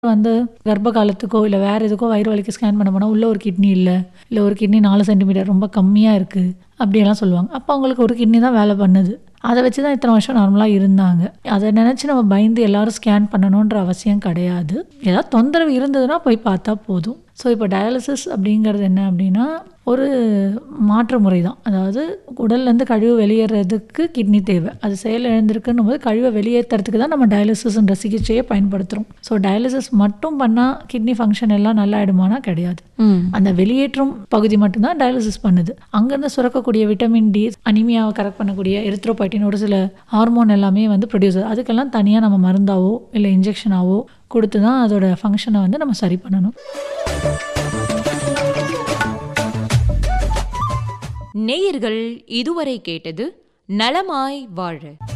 வந்து கர்ப்ப காலத்துக்கோ இல்லை வேறு எதுக்கோ வயிறு வலிக்கு ஸ்கேன் பண்ண போனால் உள்ள ஒரு கிட்னி இல்லை இல்லை ஒரு கிட்னி நாலு சென்டிமீட்டர் ரொம்ப கம்மியாக இருக்குது அப்படியெல்லாம் சொல்லுவாங்க அப்போ அவங்களுக்கு ஒரு கிட்னி தான் வேலை பண்ணுது அதை வச்சு தான் இத்தனை வருஷம் நார்மலாக இருந்தாங்க அதை நினச்சி நம்ம பயந்து எல்லாரும் ஸ்கேன் பண்ணணுன்ற அவசியம் கிடையாது ஏதாவது தொந்தரவு இருந்ததுன்னா போய் பார்த்தா போதும் ஸோ இப்போ டயாலிசிஸ் அப்படிங்கிறது என்ன அப்படின்னா ஒரு மாற்று முறை தான் அதாவது உடல்லேருந்து கழிவு வெளியேறதுக்கு கிட்னி தேவை அது செயல் இழந்திருக்குன்னும் போது கழிவை வெளியேற்றுறதுக்கு தான் நம்ம டயாலிசிஸ்ன்ற சிகிச்சையை பயன்படுத்துகிறோம் ஸோ டயாலிசிஸ் மட்டும் பண்ணால் கிட்னி ஃபங்க்ஷன் எல்லாம் நல்லா ஆயிடுமானா கிடையாது அந்த வெளியேற்றும் பகுதி மட்டும்தான் டயாலிசிஸ் பண்ணுது அங்கேருந்து சுரக்கக்கூடிய விட்டமின் டி அனிமியாவை கரெக்ட் பண்ணக்கூடிய எரித்ரோபைட்டின் ஒரு சில ஹார்மோன் எல்லாமே வந்து ப்ரொடியூஸ் அதுக்கெல்லாம் தனியாக நம்ம மருந்தாவோ இல்லை இன்ஜெக்ஷனாவோ கொடுத்து தான் அதோட ஃபங்க்ஷனை வந்து நம்ம சரி பண்ணணும் நேயர்கள் இதுவரை கேட்டது நலமாய் வாழ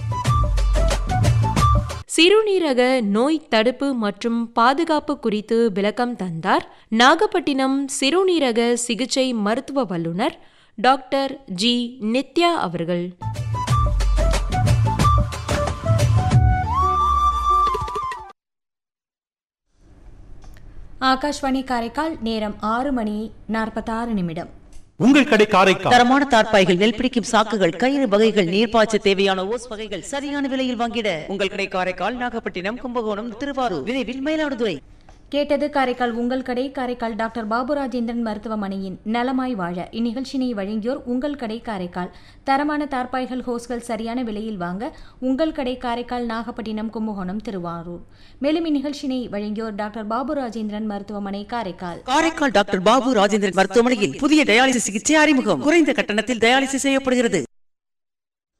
சிறுநீரக நோய் தடுப்பு மற்றும் பாதுகாப்பு குறித்து விளக்கம் தந்தார் நாகப்பட்டினம் சிறுநீரக சிகிச்சை மருத்துவ வல்லுநர் டாக்டர் ஜி நித்யா அவர்கள் ஆகாஷ்வாணி காரைக்கால் நேரம் ஆறு மணி நாற்பத்தாறு நிமிடம் உங்கள் கடை காரைக்கால் தரமான தார்ப்பாய்கள் நெல் பிடிக்கும் சாக்குகள் கயிறு வகைகள் நீர்ப்பாய்ச்ச தேவையான ஓஸ் வகைகள் சரியான விலையில் வாங்கிட உங்கள் கடை காரைக்கால் நாகப்பட்டினம் கும்பகோணம் திருவாரூர் விரைவில் மயிலாடுதுறை கேட்டது காரைக்கால் உங்கள் கடை காரைக்கால் டாக்டர் பாபு ராஜேந்திரன் மருத்துவமனையின் நலமாய் வாழ இந்நிகழ்ச்சியினை வழங்கியோர் உங்கள் கடை காரைக்கால் தரமான தார்ப்பாய்கள் ஹோஸ்கள் சரியான விலையில் வாங்க உங்கள் கடை காரைக்கால் நாகப்பட்டினம் கும்பகோணம் திருவாரூர் மேலும் இந்நிகழ்ச்சியினை வழங்கியோர் டாக்டர் பாபு ராஜேந்திரன் மருத்துவமனை காரைக்கால் காரைக்கால் டாக்டர் பாபு ராஜேந்திரன் மருத்துவமனையில் புதிய டயாலிசிஸ் சிகிச்சை அறிமுகம் குறைந்த கட்டணத்தில் டயாலிசிஸ் செய்யப்படுகிறது